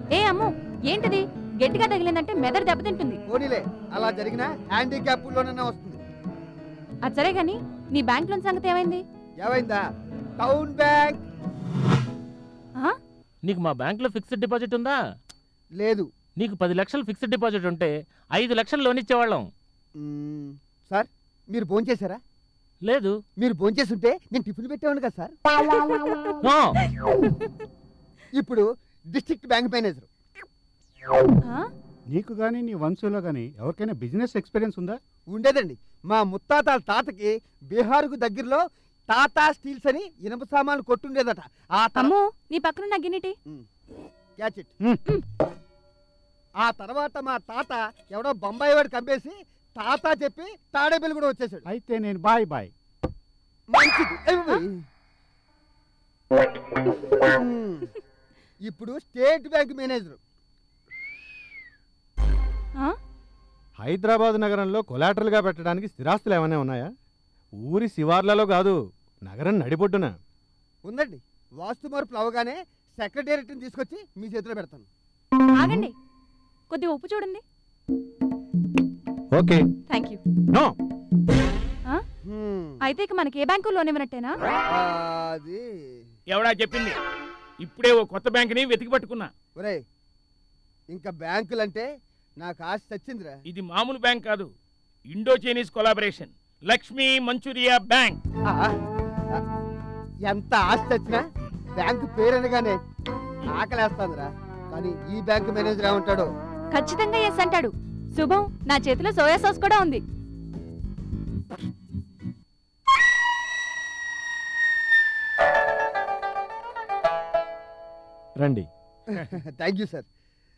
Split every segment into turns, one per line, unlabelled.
ఏ అమ్ము ఏంటిది గట్టిగా తగిలిందంటే మెదడు దెబ్బతింటుంది
పోనీలే అలా జరిగిన హ్యాండిక్యాప్ లోనన్నా వస్తుంది
అది సరే గాని నీ బ్యాంక్ లోన్ సంగతి ఏమైంది
ఏమైందా టౌన్ బ్యాంక్
ఆ?
నీకు మా బ్యాంకులో ఫిక్స్డ్ డిపాజిట్ ఉందా
లేదు
నీకు పది లక్షలు ఫిక్స్డ్ డిపాజిట్ ఉంటే ఐదు లక్షలు లోన్ ఇచ్చేవాళ్ళం
మ్మ్. సార్ మీరు భోంచేశారా
లేదు
మీరు భోంచేస్తుంటే నేను టిఫిన్ పెట్టేవాను కదా సార్
నో.
ఇప్పుడు డిస్ట్రిక్ట్ బ్యాంక్ మేనేజర్
ఆ?
నీకు కానీ నీ వంశంలో కానీ ఎవరికైనా బిజినెస్ ఎక్స్పీరియన్స్ ఉందా
ఉండేదండి మా ముత్తాత తాతకి బీహార్కు దగ్గరలో టాటా స్టీల్స్ అని ఇనుప సామాన్లు కొట్టుండేదట ఆ తర్వాత
అమ్ము నీ పక్కన గిన్నెటి
క్యాచ్ ఇట్
మ్మ్.
ఆ తర్వాత మా తాత ఎవడో బొంబాయి వాడు కంపేసి తాత చెప్పి తాడేపల్లి కూడా వచ్చేసాడు
అయితే నేను బాయ్ బాయ్
మంచిది ఏయ్. మ్మ్. ఇప్పుడు స్టేట్ బ్యాంక్ మేనేజర్
ఆ?
హైదరాబాద్ నగరంలో కొలాటరల్గా పెట్టడానికి స్థిరాస్తులు ఏమైనా ఉన్నాయా ఊరి శివార్లలో కాదు నగరం నడిబొడ్డున
ఉందండి వాస్తు మార్పులు అవగానే సెక్రటేరియట్ని తీసుకొచ్చి మీ చేతిలో పెడతాను
ఆగండి కొద్దిగా ఉప్పు చూడండి
ఓకే
థ్యాంక్ యూ
నో
హ్మ్.
అయితే ఇక మనకి ఏ బ్యాంకు లోన్ ఇవ్వనట్టేనా
ఆ, అది
ఎవడా చెప్పింది ఇప్పుడే ఓ కొత్త బ్యాంకుని వెతికి పట్టుకున్నా
ఒరే ఇంకా బ్యాంకులంటే నాకు ఆశ వచ్చిందిరా
ఇది మామూలు బ్యాంక్ కాదు Indo Chinese collaboration Lakshmi Manchuria bank
ఆ, ఆ, ఎంత ఆశ వచ్చినా బ్యాంకు పేరనగానే ఆకలేస్తాందిరా కానీ ఈ బ్యాంకు మేనేజర్ ఏమంటాడో
ఖచ్చితంగా ఎస్ అంటాడు శుభం నా చేతిలో సోయా సాస్ కూడా ఉంది
రండి
థ్యాంక్ యూ సార్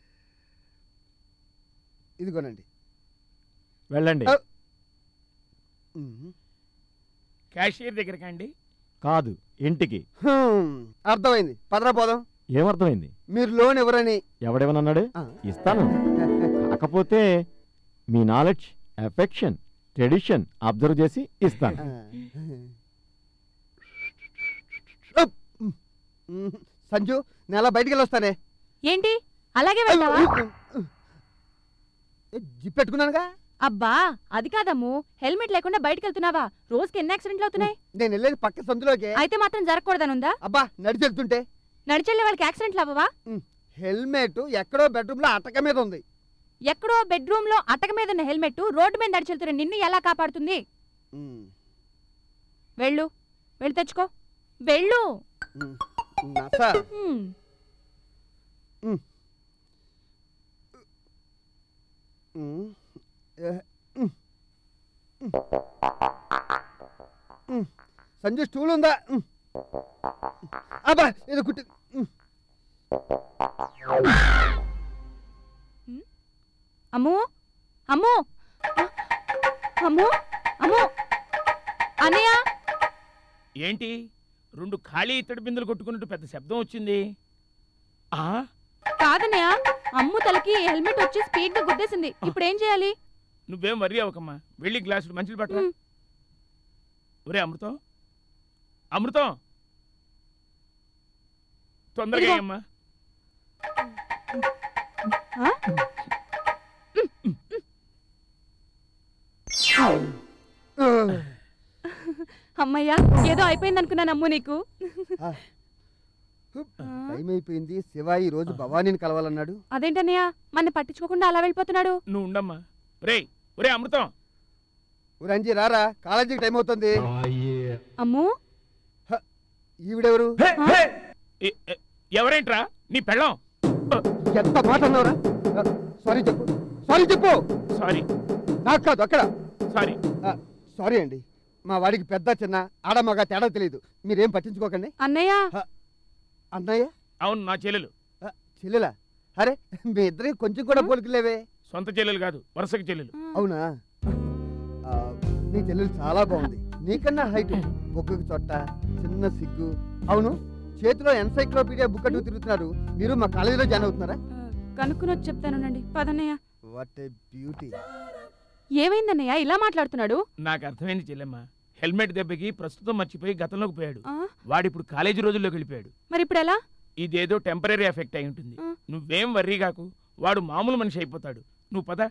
ఇదిగోనండి
వెళ్ళండి
ఆ. మ్మ్.
క్యాషియర్ దగ్గరకా అండి
కాదు ఇంటికి
హ్మ్. అర్థమైంది పదరా పోదాం
ఏమర్థమైంది
మీరు లోన్ ఎవరని
ఎవడేమన్నాడు
ఆ.
ఇస్తాను కాకపోతే మీ నాలెడ్జ్ ఎఫెక్షన్ ట్రెడిషన్ అబ్జర్వ్ చేసి ఇస్తాను
ఉప్. మ్మ్. సంజు నేను అలా బయటికి వెళ్ళి వస్తానే
ఏంటి అలాగే వెళ్తావా
ఏ, జిప్ పెట్టుకున్నానుగా
అబ్బా అది కాదమ్ము హెల్మెట్ లేకుండా బయటకు వెళ్తున్నావా రోజుకి ఎన్ని యాక్సిడెంట్లు అవుతున్నాయి
నేను వెళ్ళేది పక్క సందులోకి
అయితే మాత్రం జరగకూడదనుందా
అబ్బా నడిచి వెళ్తుంటే
నడిచెళ్ళే వాళ్ళకి యాక్సిడెంట్లు అవ్వవా
హెల్మెట్ ఎక్కడో బెడ్రూమ్ లో అటక మీద ఉంది
ఎక్కడో బెడ్రూమ్ లో అటక మీద ఉన్న హెల్మెట్ రోడ్డు మీద నడిచెళ్తున్న నిన్ను ఎలా కాపాడుతుంది
మ్మ్.
వెళ్ళు వెళ్ళి తెచ్చుకో వెళ్ళు
మ్మ్. నస
హ్మ్.
మ్మ్. ఏ, మ్మ్. మ్మ్. మ్మ్. సంజు స్టూల్ ఉందా మ్మ్. అబ్బా ఏదో కుట్టి మ్మ్.
అమ్ము అమ్ము అమ్ము అమ్ము అన్నయ్య
ఏంటి రెండు ఖాళీ ఇత్తడి బిందులు కొట్టుకున్నట్టు పెద్ద శబ్దం వచ్చింది ఆ
కాదన్నయ్య అమ్ము తలకి హెల్మెట్ వచ్చి స్పీడ్ గా గుద్దేసింది ఇప్పుడు ఏం చేయాలి
నువ్వేం వరి అవ్వకమ్మా వెళ్ళి గ్లాసులు మంచిలు పట్టరా
మ్.
ఒరే అమృతం అమృతం తొందరగా
ఇదిగో.
అమ్మా
ఆ?
ఆ.
అమ్మయ్యా ఏదో అయిపోయింది అనుకున్నాను అమ్ము నీకు
ఆ. టైం అయిపోయింది శివ ఈ రోజు భవానీని కలవాలన్నాడు
అదేంటన్నయ్య మన పట్టించుకోకుండా అలా వెళ్ళిపోతున్నాడు
నువ్వు ఉండమ్మా ఒరే ఒరే అమృతం
ఓ రంజీ రారా కాలేజీకి టైం అవుతుంది
అమ్ము
ఈవిడెవరు
ఎ- ఎ- ఎవరేంట్రా నీ పెళ్ళం
ఎంత మాట అన్నావురా సారీ చెప్పు సారీ చెప్పు
సారీ
నాకు కాదు అక్కడ
సారీ
సారీ అండి మా వాడికి పెద్ద చిన్న ఆడ మగ తేడా తెలియదు మీరేం పట్టించుకోకండి
అన్నయ్య
అన్నయ్య
అవును నా చెల్లెలు
ఆ, చెల్లెలా అరే మీ ఇద్దరికి కొంచెం కూడా పోలికలేవే
సొంత చెల్లెలు కాదు వరుసకి చెల్లెలు
అవునా ఆ, నీ చెల్లెలు చాలా బాగుంది నీకన్నా హైట్ బొగ్గకు చొట్ట చిన్న సిగ్గు అవును చేతిలో ఎన్సైక్లోపీడియా బుక్ అడుగు తిరుగుతున్నారు మీరు మా కాలేజీలో జాయిన్ అవుతున్నారా
కనుక్కుని వచ్చి చెప్తానండి పదన్నయ్య
వాట్ ఏ బ్యూటీ
ఏమైందన్నయ్య ఇలా మాట్లాడుతున్నాడు
నాకు అర్థమైంది చెల్లెమ్మ హెల్మెట్ దెబ్బకి ప్రస్తుతం మర్చిపోయి గతంలోకి పోయాడు
ఆ,
వాడిప్పుడు కాలేజీ రోజుల్లోకి వెళ్ళిపోయాడు
మరి ఇప్పుడు ఎలా
ఇదేదో టెంపరీ ఎఫెక్ట్ అయి ఉంటుంది
ఆ.
నువ్వేం వర్రీ కాకు వాడు మామూలు మనిషి అయిపోతాడు నువ్వు పద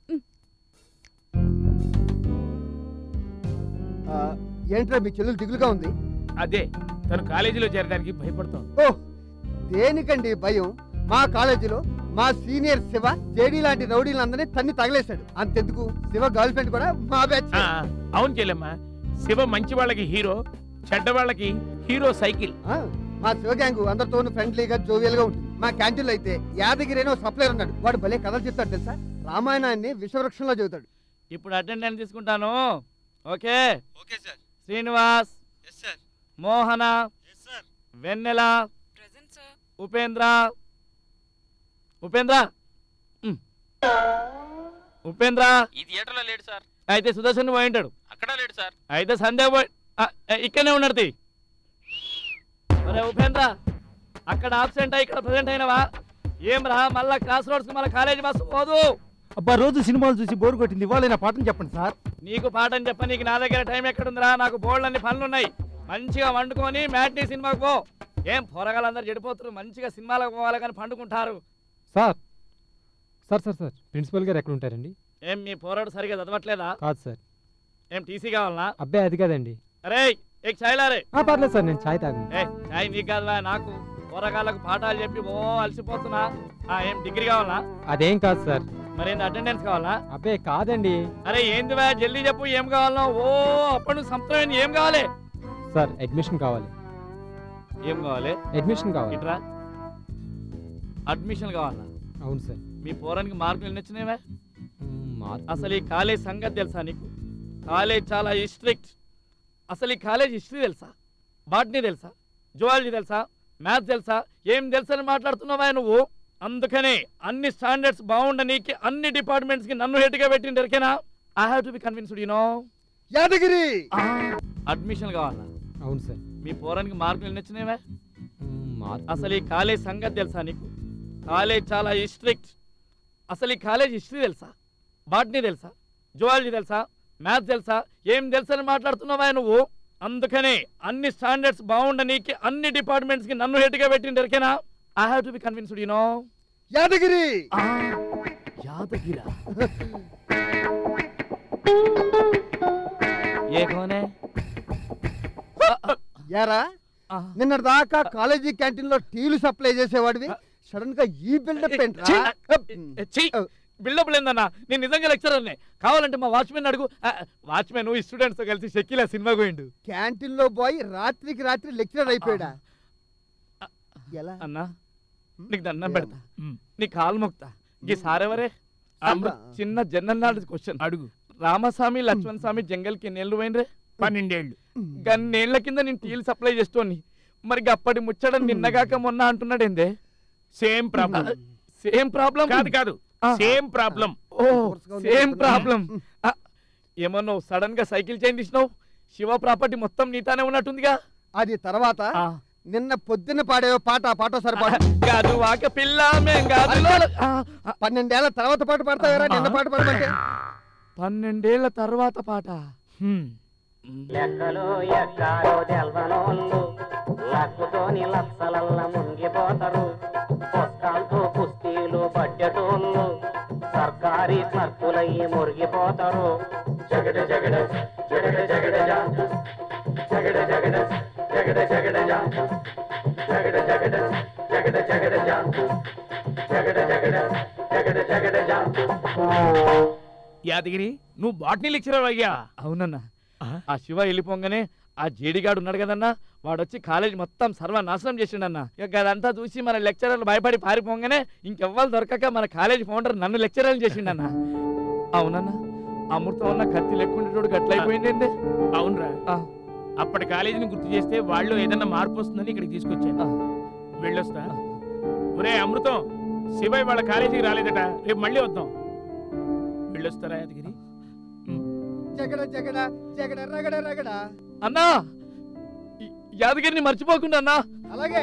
ఆ, ఏంట్రా మీ చెల్లెలు దిగులుగా ఉంది
అదే తను కాలేజీలో చేరడానికి భయపడుతోంది
ఓ దేనికండి భయం మా కాలేజీలో మా సీనియర్ శివ జేడీ లాంటి రౌడీలందరినీ తన్ని తగలేశాడు అంతెందుకు శివ గర్ల్ ఫ్రెండ్ కూడా మా బ్యాచ్
ఆ, అవును చెల్లెమ్మ శివ మంచి వాళ్ళకి హీరో చెడ్డ వాళ్ళకి హీరో సైకిల్
ఆ, మా శివ గ్యాంగ్ అందరితోనూ ఫ్రెండ్లీగా జోవియల్ గా ఉంటుంది మా క్యాంటీన్ లో అయితే యాదగిరి అని సప్లైర్ ఉన్నాడు వాడు భలే కథలు చెప్తాడు తెలుసా రామాయణాన్ని విశ్వవృక్షంలో చెబుతాడు
ఇప్పుడు అటెండెన్స్ తీసుకుంటాను okay
okay sir
Srinivas
yes sir
Mohana
yes sir
Vennela Upendra Upendra ఉమ్. ఉపేంద్ర
ఈ థియేటర్లో లేడు సార్
అయితే సుదర్శన్ పోయి ఉంటాడు
అక్కడ లేడు సార్
అయితే సంధ్య పోయి ఆ, ఆ, ఇక్కడనే ఉన్నాడు తీ. ఒరే ఉపేంద్ర అక్కడ ఆబ్సెంట్ అయ్యి ఇక్కడ ప్రజెంట్ అయినవా ఏం రా మళ్ళా క్రాస్ రోడ్స్ మళ్ళీ కాలేజీ బస్సు పోదు
అబ్బా రోజు సినిమాలు చూసి బోర్ కొట్టింది ఇవాళ నా పాఠం చెప్పండి సార్
నీకు పాఠం చెప్ప నీకు నా దగ్గర టైం ఎక్కడుందిరా నాకు బోల్డ్ అన్ని పనులు ఉన్నాయి మంచిగా వండుకొని మ్యాట్నీ సినిమాకి పో ఏం పొరగాలందరూ చెడిపోతారు మంచిగా సినిమాలకు పోవాలి కానీ పండుకుంటారు
sir sir sir sir principal గారు ఎక్కడ ఉంటారండి
ఏం మీ పోరాడు సరిగా చదవట్లేదా
కాదు సార్
ఏం టీసీ కావాలనా
అబ్బాయి అది కాదండి
అరే ఏ చాయ్లా రే
ఆ, పర్లేదు సార్ నేను ఛాయ్ తాగను
ఏ చాయ్ నీకు కాదువా నాకు పోరగాళ్ళకు పాఠాలు చెప్పి ఓ అలసిపోతున్నా ఆ ఏం డిగ్రీ కావాలనా
అదేం కాదు సార్
మరేంది అటెండెన్స్ కావాలా
అబ్బాయి కాదండి
అరే ఏందివా జల్దీ చెప్పు ఏం కావాలనో ఓ అప్పుడు నువ్వు సంవత్సరం ఏం కావాలి
సార్ అడ్మిషన్ కావాలి
ఏం కావాలి
అడ్మిషన్ కావాలి
ఇట్రా అడ్మిషన్ కావాలా
అవును సార్
మీ పోరానికి మార్కులు ఎన్ని వచ్చినాయివా
మ్మ్, మార్క్
అసలు ఈ కాలేజ్ సంగతి తెలుసా నీకు కాలేజ్ చాలా స్ట్రిక్ట్ అసలు ఈ కాలేజ్ హిస్టరీ తెలుసా బాటనీ తెలుసా జువాలజీ తెలుసా మ్యాథ్స్ తెలుసా ఏం తెలుసని మాట్లాడుతున్నావా నువ్వు అందుకనే అన్ని స్టాండర్డ్స్ బాగుండనీకి అన్ని డిపార్ట్మెంట్స్ కి నన్ను హెడ్గా పెట్టింది ఎరికేనా I have to be convinced you know
Yadagiri
admission కావాలా
అవును సార్
మీ పోరానికి మార్కులు ఎన్ని వచ్చినాయివా
మ్మ్, మార్క్
అసలు ఈ కాలేజ్ సంగతి తెలుసా నీకు కాలేజ్ చాలా స్ట్రిక్ట్ అసలు ఈ కాలేజ్ హిస్టరీ తెలుసా బాటనీ తెలుసా జువాలజీ తెలుసా మ్యాథ్స్ తెలుసా ఏం తెలుసని మాట్లాడుతున్నావా నువ్వు అందుకనే అన్ని స్టాండర్డ్స్ బాగుండనీకి అన్ని డిపార్ట్మెంట్స్ కి నన్ను హెడ్గా పెట్టింది ఎరికేనా I have to be convinced you know
Yadagiri
యాదగిరా ఏ కోనే
యారా నిన్న దాకా కాలేజీ క్యాంటీన్ లో టీలు సప్లై చేసేవాడివి సడన్ గా ఈ బిల్డప్
ఛీ! బిల్డప్ లేదన్నా నేను నిజంగా లెక్చరర్నే కావాలంటే మా వాచ్మెన్ అడుగు వాచ్మెన్ ఈ స్టూడెంట్స్ తో కలిసి షెక్కిలా సినిమా పోయిండు
క్యాంటీన్ లో పోయి రాత్రికి రాత్రి లెక్చరర్ అయిపోయాడా ఎలా
అన్నా నీకు దండం పెడతా
ఉమ్.
నీ కాలు మొక్తా ఈ సారెవరే
అమ్మ.
చిన్న జనరల్ నాలెడ్జ్ క్వశ్చన్
అడుగు
రామస్వామి లక్ష్మణ్ స్వామి జంగల్ కి ఎన్నేళ్ళు పోయినరే
పన్నెండేళ్ళు
గన్నేళ్ల కింద నేను టీలు సప్లై చేస్తోని మరి అప్పటి ముచ్చడం నిన్నగాక మొన్న అంటున్నాడేందే
సేమ్ ప్రాబ్లం
సేమ్ ప్రాబ్లం
కాదు కాదు
ఆ.
సేమ్ ప్రాబ్లం
ఓ సేమ్ ప్రాబ్లం ఏమన్నా సడన్ గా సైకిల్ చైన్ తీసినావు శివ ప్రాపర్టీ మొత్తం నీతానే ఉన్నట్టుందిగా
అది తర్వాత
ఆ.
నిన్న పొద్దున్న పాడేవో పాట ఆ పాట ఒకసారి పాడు
కాదు వాక పిల్ల మేం కాదు ఆ, ఆ,
పన్నెండేళ్ల తర్వాత పాట పాడతావేరా నిన్న పాట పాడమంటే
పన్నెండేళ్ల తర్వాత పాట
హ్మ్.
లెక్కలు ఎక్కాలో తెల్వనోళ్ళు లక్కుతోని లక్షలల్ల మునిగిపోతారు పుస్తకాలతో కుస్తీలు పడ్డటోళ్ళు సర్కారీ క్లర్కులయ్యి మురిగిపోతారు జగడ జగడ జగడ జగడ జా. జగడ జగడ జగడ జగడ జా. జగడ జగడ జగడ జగడ జా. జగడ జగడ జగడ జగడ జా.
యాదగిరి నువ్వు బాటనీ లెక్చరర్ అయ్యా
అవునన్నా
ఆ?
ఆ శివ వెళ్ళిపోగానే ఆ జేడిగాడు ఉన్నాడు కదన్నా వాడొచ్చి కాలేజ్ మొత్తం సర్వనాశనం చేసిండన్న ఇక అదంతా చూసి మన లెక్చరర్లు భయపడి పారిపోగానే ఇంకెవ్వరు దొరకక మన కాలేజ్ ఫౌండర్ నన్ను లెక్చరర్లు చేసిండన్న అవునన్నా అమృతం ఉన్న కత్తి లెక్కుండేటోడు గట్లయిపోయింది
అవునరా
ఆ.
అప్పటి కాలేజీని గుర్తు చేస్తే వాళ్ళు ఏదన్నా మార్పు వస్తుందని ఇక్కడికి తీసుకొచ్చాను
ఆ.
వెళ్ళొస్తా ఒరే అమృతం శివయ్య వాళ్ళ కాలేజీకి రాలేదట రేపు మళ్ళీ వద్దాం వెళ్ళొస్తారా యాదగిరి
జగడ జగడ జగడ రగడ రగడ
అన్నా ఈ యాదగిరిని మర్చిపోకుండా అన్నా
అలాగే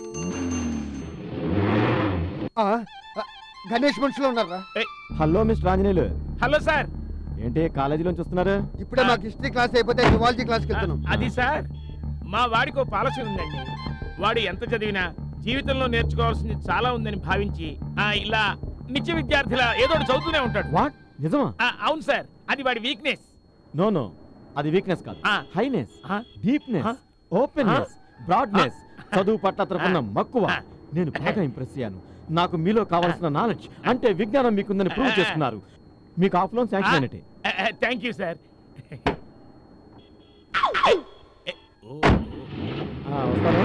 ఆ, ఆ, గణేష్ మనుషులు ఉన్నారా
hello mister Anjaneyulu
hello sir
ఏంటి కాలేజీలోంచి వస్తున్నారు
ఇప్పుడే మాకు హిస్టరీ క్లాస్ అయిపోతే జువాలజీ క్లాస్కి వెళ్తున్నాం
అది సార్ మా వాడికి ఓ పాలసీ ఉందండి వాడు ఎంత చదివినా జీవితంలో నేర్చుకోవాల్సింది చాలా ఉందని భావించి ఆ ఇలా నిత్య విద్యార్థిలా ఏదో ఒకటి చదువుతూనే ఉంటాడు
వాట్ నిజమా
ఆ, అవును సార్ అది వాడి వీక్నెస్
నో నో అది వీక్నెస్ కాదు
ఆ.
హైనెస్
ఆ.
డీప్నెస్
ఆ.
ఓపెన్నెస్ బ్రాడ్నెస్ చదువు పట్ల అతనుకున్న మక్కువ
ఆ.
నేను బాగా ఇంప్రెస్ అయ్యాను నాకు మీలో కావాల్సిన నాలెడ్జ్ అంటే విజ్ఞానం మీకుందని ప్రూవ్ చేసుకున్నారు మీకు ఆఫ్ లోన్ శాంక్షన్ అయినట్టే
థ్యాంక్ యూ సార్
ఆ, వస్తాను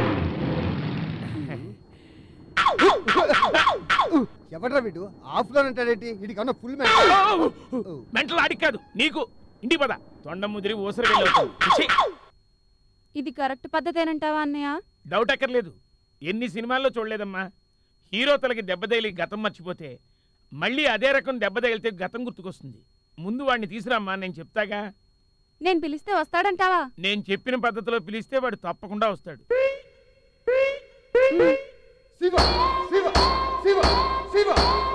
ఎవడ్రా వీడు ఆఫ్ లో అంటాడేంటి వీడికి అన్న ఫుల్ మ్యాన్
మెంటల్ ఆడికి కాదు నీకు ఇంటికి పద తొండ ముదిరి ఊసర వెళ్ళవుతుంది
ఇది కరెక్ట్ పద్ధతేనంటావా అన్నయ్య
డౌట్ అక్కర్లేదు ఎన్ని సినిమాల్లో చూడలేదమ్మా హీరో తలకి దెబ్బ తగిలి గతం మర్చిపోతే మళ్ళీ అదే రకం దెబ్బ తగిలితే గతం గుర్తుకొస్తుంది ముందు వాడిని తీసుకురామ్మా నేను చెప్తాగా
నేను పిలిస్తే వస్తాడంటావా
నేను చెప్పిన పద్ధతిలో పిలిస్తే వాడు తప్పకుండా వస్తాడు
శివ శివ శివ శివ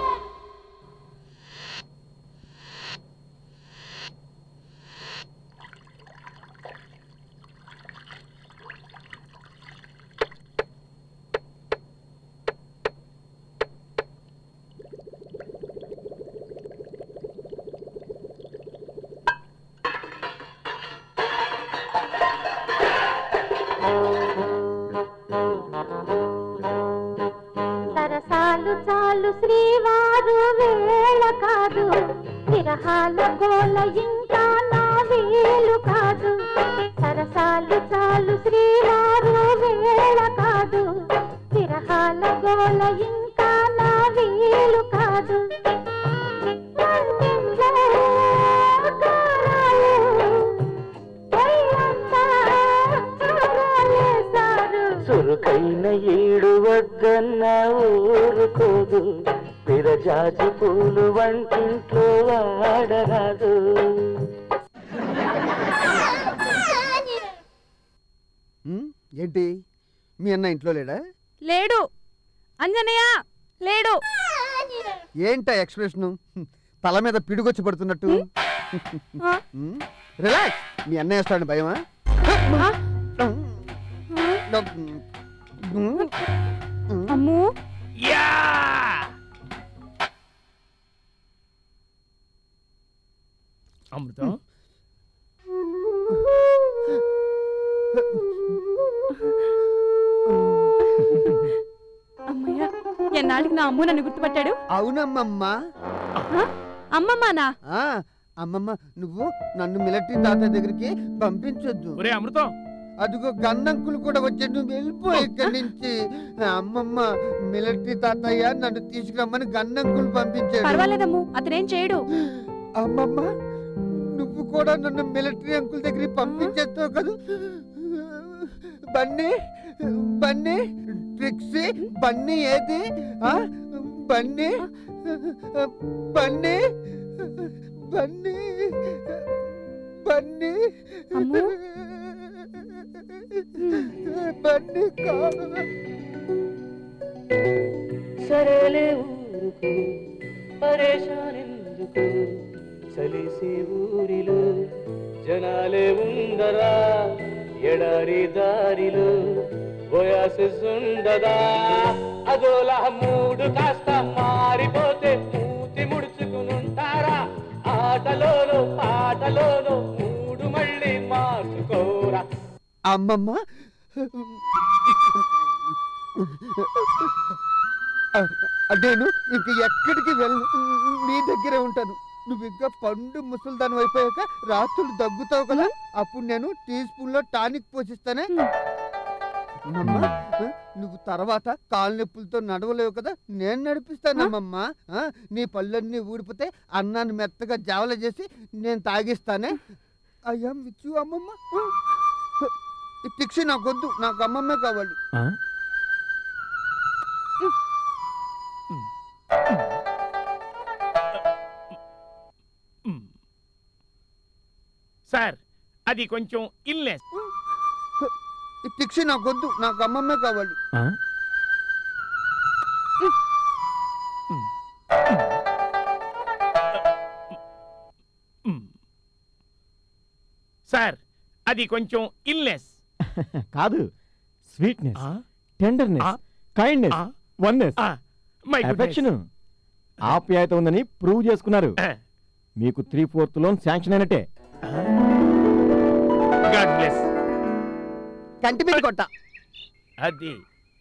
సరసాలు చాలు శ్రీవారు వేళ కాదు విరహాల గోల ఇంకా నా వేలు కాదు సరసాలు చాలు శ్రీవారు వేళ కాదు విరహాల గోల ఇంకా నా వేలు కాదు వంటింట్లో కారాలు, ఒళ్ళంతా కారాలేశారు.
చురుకైన ఏడు వద్దన్న ఊరుకోదు విరజాజి పూలు వంటింట్లో వాడరాదు
ఉమ్, ఏంటి మీ అన్న ఇంట్లో లేడా
లేడు అంజనయ్య లేడు
ఏంటా ఎక్స్ప్రెషన్ తల మీద పిడుగొచ్చి పడుతున్నట్టు
ఆ?
ఉమ్, రిలాక్స్ మీ అన్నయ్య వస్తాడు భయమా ఉమ్,
అమ్మో
యా అమృతం
అమ్మయ్య ఎన్నాళ్ళకి నా అమ్ము నన్ను గుర్తుపట్టాడు
అవునమ్మమ్మ
ఆ? అమ్మమ్మానా
ఆ, అమ్మమ్మ నువ్వు నన్ను మిలిటరీ తాతయ్య దగ్గరికి పంపించొద్దు
ఒరే అమృతం
అదిగో గన్నంకులు కూడా వచ్చి నువ్వు వెళ్ళిపో ఇక్కడి నుంచి అమ్మమ్మ మిలిటరీ తాతయ్య నన్ను తీసుకురమ్మని గన్నంకులు పంపించాడు
పర్వాలేదమ్ము అతనేం చేయడు
అమ్మమ్మ నువ్వు కూడా నన్ను మిలిటరీ అంకుల్ దగ్గరికి పంపించేస్తావు కదా బన్నీ బన్నీ ట్రిక్సీ బన్నీ ఏది ఆ? బన్నీ బన్నీ బన్నీ బన్నీ
అమ్ము.
బన్నీ కా
సరేలే ఊరుకు పరేషానెందుకు చలిసి ఊరిలో జనాలే ఉందరా ఎడారి దారిలో బోయాసిస్ ఉండదా అదోలా మూడు కాస్త మారిపోతే మూతి ముడుచుకునుంటారా ఆటలోనో పాటలోనో మూడు మళ్ళీ మార్చుకోరా
అమ్మమ్మ నేను ఇంక ఎక్కడికి వెళ్ళను నీ దగ్గరే ఉంటాను నువ్వు ఇంకా పండు ముసల్దాని అయిపోయాక రాత్రులు దగ్గుతావు కదా అప్పుడు నేను టీ స్పూన్ లో టానిక్ పోషిస్తానే అమ్మమ్మ నువ్వు తర్వాత కాలు నొప్పులతో నడవలేవు కదా నేను నడిపిస్తానమ్మమ్మ ఆ, నీ పళ్ళన్నీ ఊడిపోతే అన్నాన్ని మెత్తగా జావల చేసి నేను తాగిస్తానే అయ్యాం విచ్చు అమ్మమ్మ ఈ పిక్షి నాకొద్దు నాకు అమ్మమ్మే కావాలి
సార్ అది కొంచెం ఇల్నెస్
ఈ పిక్షి నాకొద్దు నాకు అమ్మమ్మే కావాలి
సార్ అది కొంచెం ఇల్నెస్
కాదు sweetness tenderness
kindness oneness
my goodness.
Affection ఆప్యాయత ఉందని ప్రూవ్ చేసుకున్నారు మీకు త్రీ ఫోర్త్ లోన్ శాంక్షన్ అయినట్టే
గాడ్ బ్లెస్
కంటి మీద కొట్ట
అది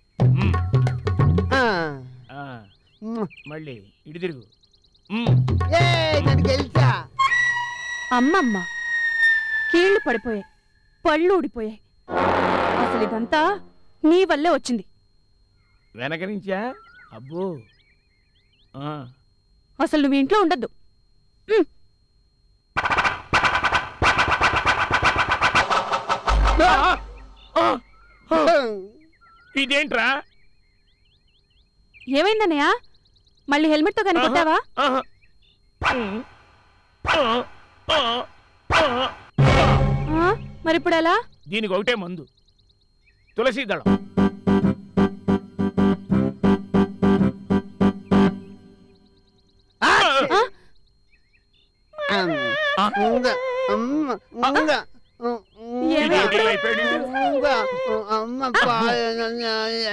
ఆ.
ఆ, మళ్ళీ ఇటు తిరుగు
ఏ నేను గెలిచా
అమ్మమ్మ కీళ్లు పడిపోయాయి పళ్ళు ఊడిపోయాయి అసలు ఇదంతా నీ వల్లే వచ్చింది
వెనక నుంచా అబ్బో ఆ,
అసలు నువ్వు ఇంట్లో ఉండద్దు
ఇదేంట్రా
ఏమైందన్నయ్య మళ్ళీ హెల్మెట్తో కనిపెట్టావా
ఆహా. ఆ, ఆ, ఆ.
ఆ, మరిప్పుడు ఎలా
దీనికి ఒకటే మందు తులసి దళం
ఉంగ, అమ్మ, ఉంగ,
ఇదేంటి ఇలా అయిపోయాడు?
ఉంగ, అమ్మ పాలన.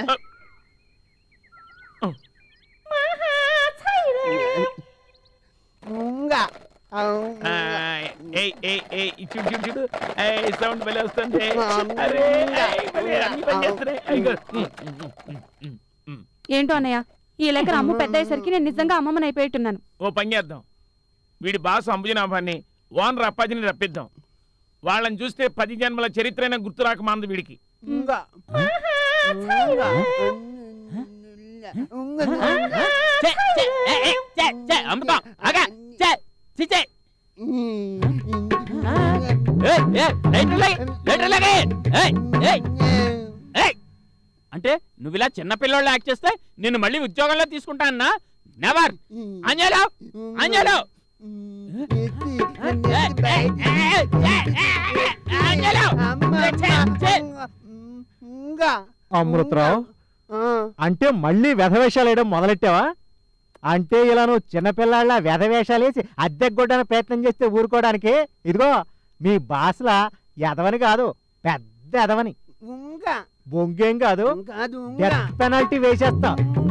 ఉంగ,
ఆ, ఏయ్ ఏయ్ ఏయ్ ఈ చూడు చూడు చూడు ఏయ్ సౌండ్ భలే వస్తుంది అరే ఏయ్, భలే అన్ని పని చేస్తున్నాయి అయ్యో. ఉమ్, ఉమ్, ఉమ్, ఉమ్.
ఏంటో అన్నయ్య ఈ లెక్కన అమ్మ పెద్ద అయ్యేసరికి నేను నిజంగా అమ్మమ్మని అయిపోయేట్టున్నాను
ఓ పని చేద్దాం వీడి బాస్ అంబుజనాభాన్ని ఓనర్ అప్పాజిని రప్పిద్దాం వాళ్ళని చూస్తే పది జన్మల చరిత్రైన గుర్తు రాక మాంది వీడికి
ఉంగ, ఉంగ, ఉంగ, ఉంగ.
అమ్ముతాం ఆగా చే చి చే అంటే నువ్వు ఇలా చిన్నపిల్లోళ్ళు యాక్ట్ చేస్తే నిన్ను మళ్ళీ ఉద్యోగంలో తీసుకుంటా అన్నా నెవర్ అంజలో అంజలో
అమృతరావు అంటే మళ్ళీ వెధవేషాలు వేయడం మొదలెట్టావా అంటే ఇలా నువ్వు చిన్నపిల్లాళ్ళ వెధవేషాలు వేసి అద్దెగొట్టడానికి ప్రయత్నం చేస్తే ఊరుకోవడానికి ఇదిగో మీ బాసల ఎదవని కాదు పెద్ద ఎదవని
ఉంగ,
బొంగేం కాదు
కాదు ఉంగ.
డెత్ పెనాల్టీ వేసేస్తా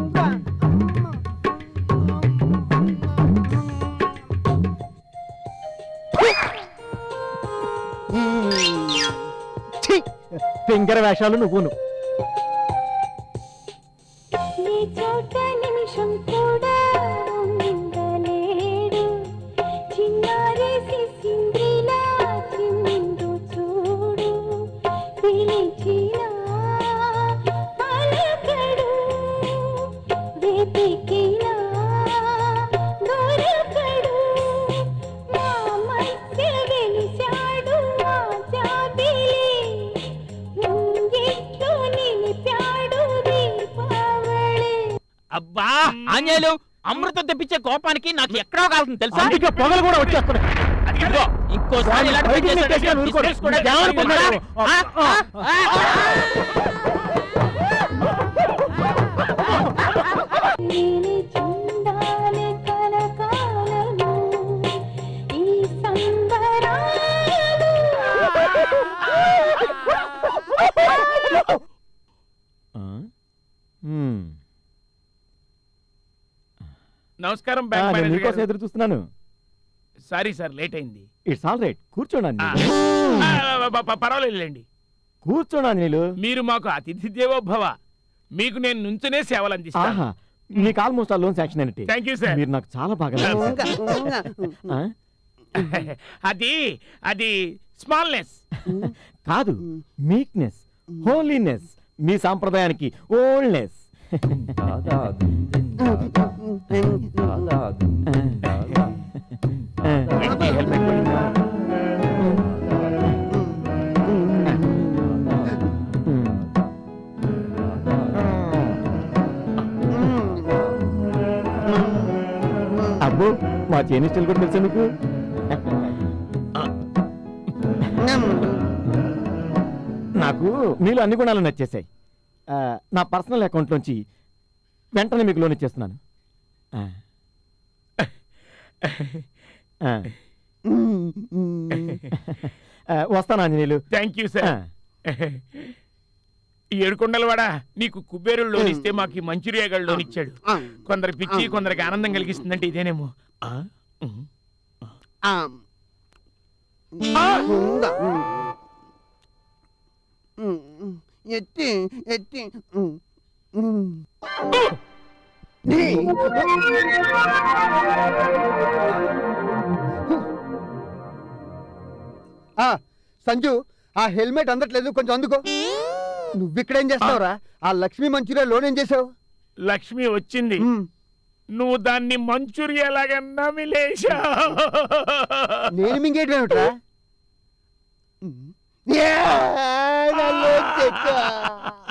ఛీ! ఫింగర్ వేషాలు నువ్వును
నీ చోట నిమిషం కూడా ఉండలేడు చిన్నారి శిశింద్రిలా చిందు చూడు పిలిచినా పలకడు వెతికినా దొరకడు మా మధ్య వెలిశాడు మా జాబిలి ముంగిట్లో నిలిపాడు దీపావళి
అబ్బా ఆంజనేయులు అమృతం తెప్పించే కోపానికి నాకు ఎక్కడో కాలుతుంది తెలుసా
అందుకే పొగలు కూడా వచ్చేస్తున్నాయి
ఇదిగో, ఇంకోసారి ఇలాంటి పని
బయటికి
చేశాడంటే
నెట్టేసి ఊరుకోడు.
డిస్మిస్ కూడా
జనాలు
చేస్తాను.
పొందారు.
ఆ, ఆ, ఆ,
నీలి చుండాలి కలకాలము ఈ సంబరాలు
మ్మ్.
నమస్కారం
ఆ,
బ్యాంక్
నేను
మేనేజర్
మీకోసం
గారు.
ఎదురు చూస్తున్నాను
సారీ సార్ లేట్ అయింది
ఇట్స్ ఆల్ రైట్ కూర్చోండి
ఆ,
ఆంజనేయులు.
ఆ, ప- ప- పర్వాలేదులేండి
కూర్చోండి ఆంజనేయులు
మీరు మాకు అతిథి దేవోభవ మీకు నేను నుంచునే సేవలు అందిస్తాను
ఆహా మీకు ఆల్మోస్ట్ ఆ లోన్ శాంక్షన్ అయినట్టే
థ్యాంక్ యూ సార్
మీరు నాకు చాలా బాగా
ఉంగ,
నచ్చారు.
ఉంగ.
ఆ?
అది అది స్మాల్నెస్
కాదు మీక్నెస్ హోలీనెస్ మీ సాంప్రదాయానికి ఓల్డ్నెస్ అబ్బో మా చైనీస్ స్టైల్ కూడా తెలుసా మీకు నాకు మీలో అన్ని గుణాలు నచ్చేసాయి ఆ, నా పర్సనల్ అకౌంట్ నుంచి వెంటనే మీకు లోన్ ఇచ్చేస్తున్నాను ఆ. ఆ. ఆ, వస్తాను ఆంజనేయులు
థ్యాంక్ యూ సార్
ఆ.
ఏడుకొండలవాడా నీకు కుబేరుడు లోన్ ఇస్తే మాకు ఈ మంచూరియా గడు లోన్ ఇచ్చాడు కొందరు పిచ్చి కొందరికి ఆనందం కలిగిస్తుందంటే ఇదేనేమో ఆ? ఉమ్.
ఉందా? ఉమ్, ఉమ్, ఎత్తి ఎత్తి ఉమ్, ఉమ్. నీ. ఆ, సంజు ఆ హెల్మెట్ అందట్లేదు కొంచెం అందుకో నువ్విక్కడేం చేస్తావురా ఆ లక్ష్మీ మంచూరియా లోన్ ఏం చేసావు
లక్ష్మి వచ్చింది నువ్వు దాన్ని మంచూరియా లాగా నమిలేశా
నేను మింగేయటం ఏమిట్రా ఏ, నా లోన్ తెచ్చా.